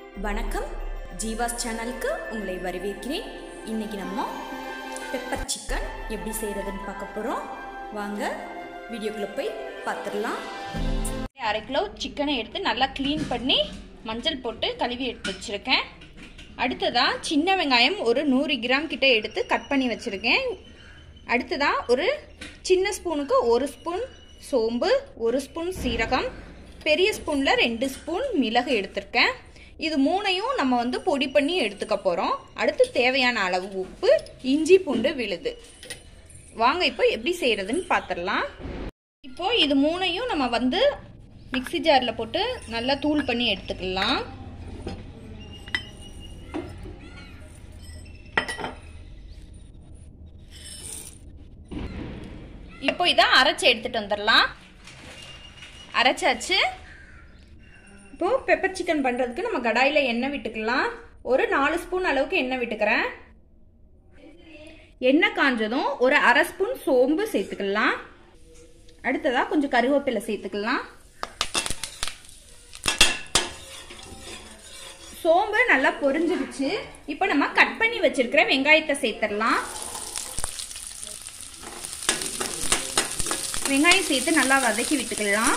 வணக்கம் ஜீவாஸ் சேனலுக்கு உங்களை வரவேற்கிறேன் இன்னைக்கு நம்ம பெப்பர் சிக்கன் எப்படி செய்கிறதுன்னு பார்க்க போகிறோம் வாங்க வீடியோக்குள்ளே போய் பார்த்துடலாம் அரை கிலோ சிக்கனை எடுத்து நல்லா க்ளீன் பண்ணி மஞ்சள் போட்டு கழுவி எடுத்து வச்சுருக்கேன் அடுத்ததாக சின்ன வெங்காயம் ஒரு நூறு கிராம் கிட்ட எடுத்து கட் பண்ணி வச்சுருக்கேன் அடுத்ததாக ஒரு சின்ன ஸ்பூனுக்கு ஒரு ஸ்பூன் சோம்பு ஒரு ஸ்பூன் சீரகம் பெரிய ஸ்பூனில் ரெண்டு ஸ்பூன் மிளகு எடுத்திருக்கேன் இது மூணையும் நம்ம வந்து பொடி பண்ணி எடுத்துக்க போகிறோம் அடுத்து தேவையான அளவு உப்பு இஞ்சி பூண்டு விழுது வாங்க இப்போ எப்படி செய்கிறதுன்னு பார்த்துடலாம் இப்போ இது மூணையும் நம்ம வந்து மிக்சி ஜாரில் போட்டு நல்லா தூள் பண்ணி எடுத்துக்கலாம் இப்போ இதை அரைச்சி எடுத்துட்டு வந்துடலாம் அரைச்சாச்சு இப்போ பெப்பர் சிக்கன் பண்ணுறதுக்கு நம்ம கடாயில் எண்ணெய் விட்டுக்கலாம் ஒரு நாலு ஸ்பூன் அளவுக்கு எண்ணெய் விட்டுக்கிறேன் எண்ணெய் காஞ்சதும் ஒரு அரை ஸ்பூன் சோம்பு சேர்த்துக்கலாம் அடுத்ததா கொஞ்சம் கருவேப்பிலை சேர்த்துக்கலாம் சோம்பு நல்லா பொரிஞ்சிருச்சு இப்போ நம்ம கட் பண்ணி வச்சிருக்கிற வெங்காயத்தை சேர்த்துடலாம் வெங்காயம் சேர்த்து நல்லா வதக்கி விட்டுக்கலாம்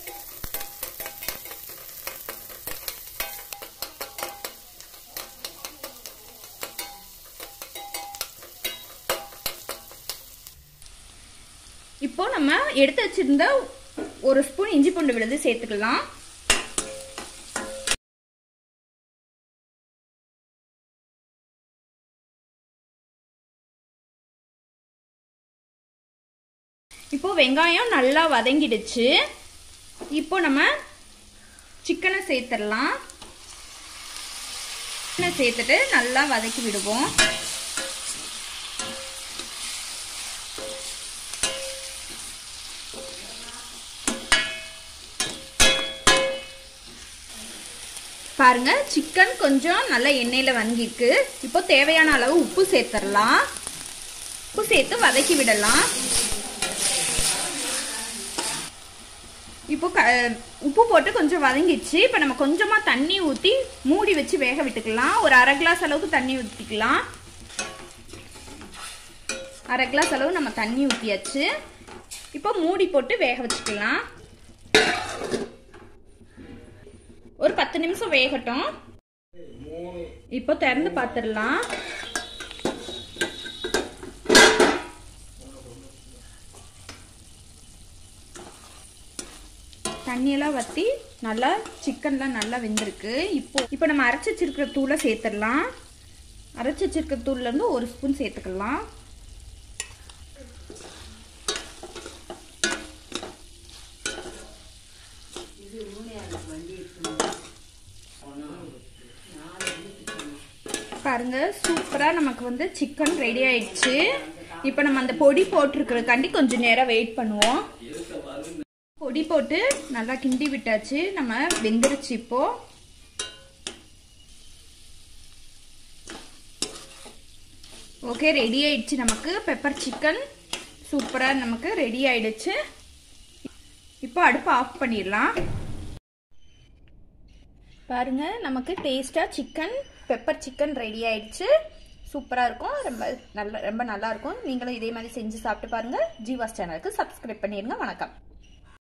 இப்போ நம்ம எடுத்து வச்சிருந்த ஒரு ஸ்பூன் இஞ்சி பூண்டு விழுது சேர்த்துக்கலாம் இப்போ வெங்காயம் நல்லா வதங்கிடுச்சு இப்போ நம்ம சிக்கனை சேர்த்துடலாம் சிக்கனை சேர்த்துட்டு நல்லா வதக்கி விடுவோம் பாருங்க சிக்கன் கொஞ்சம் நல்லா எண்ணெயில் வங்கிருக்கு இப்போ தேவையான அளவு உப்பு சேர்த்துடலாம் உப்பு சேர்த்து வதக்கி விடலாம் இப்போ க உப்பு போட்டு கொஞ்சம் வதங்கிடுச்சு இப்போ நம்ம கொஞ்சமாக தண்ணி ஊற்றி மூடி வச்சு வேக விட்டுக்கலாம் ஒரு அரை கிளாஸ் அளவுக்கு தண்ணி ஊற்றிக்கலாம் அரை கிளாஸ் அளவு நம்ம தண்ணி ஊற்றியாச்சு இப்போ மூடி போட்டு வேக வச்சுக்கலாம் ஒரு பத்து நிமிஷம் வேகட்டும் இப்போ திறந்து பார்த்துடலாம் தண்ணியெல்லாம் வற்றி நல்லா சிக்கன்லாம் நல்லா வெந்திருக்கு இப்போ இப்போ நம்ம அரைச்சி வச்சிருக்கிற தூளை சேர்த்துடலாம் அரைச்சி வச்சிருக்கிற தூள்லேருந்து ஒரு ஸ்பூன் சேர்த்துக்கலாம் பாருங்க சூப்பராக நமக்கு வந்து சிக்கன் ரெடி ஆயிடுச்சு இப்போ நம்ம அந்த பொடி போட்டிருக்கிறதுக்காண்டி கொஞ்சம் நேரம் வெயிட் பண்ணுவோம் பொடி போட்டு நல்லா கிண்டி விட்டாச்சு நம்ம வெந்துருச்சு இப்போ ஓகே ரெடி ஆயிடுச்சு நமக்கு பெப்பர் சிக்கன் சூப்பராக நமக்கு ரெடி ஆயிடுச்சு இப்போ அடுப்பு ஆஃப் பண்ணிடலாம் பாருங்க நமக்கு டேஸ்ட்டாக சிக்கன் பெப்பர் சிக்கன் ரெடி ஆயிடுச்சு சூப்பராக இருக்கும் ரொம்ப நல்ல ரொம்ப நல்லா இருக்கும் நீங்களும் இதே மாதிரி செஞ்சு சாப்பிட்டு பாருங்கள் ஜீவாஸ் சேனலுக்கு சப்ஸ்கிரைப் பண்ணிடுங்க வணக்கம்